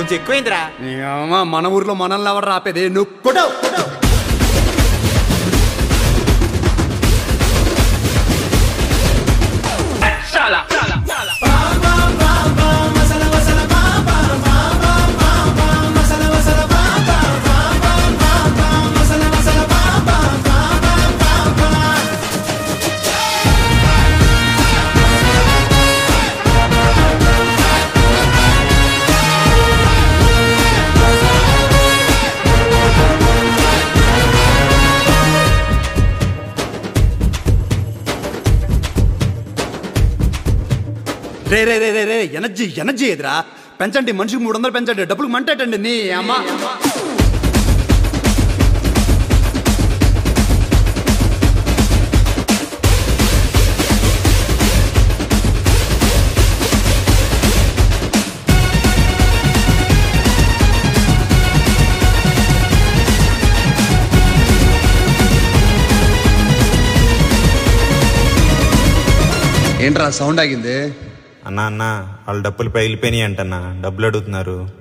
కొంచెం ఎక్కువైందిరా ఏమ్మా, మన ఊర్లో మనల్ని ఎవరు రాపేది నువ్వు కొట్టావు రే రే రే రే రే ఎనర్జీ ఎనర్జీ ఎదురా పెంచండి మనిషికి మూడు వందలు పెంచండి డబ్బులు మంటేటండి నీ అమ్మ ఏంట్రా సౌండ్ ఆగింది అన్నా అన్న వాళ్ళు డబ్బులు పగిలిపోయినాయి అంటన్నా డబ్బులు అడుగుతున్నారు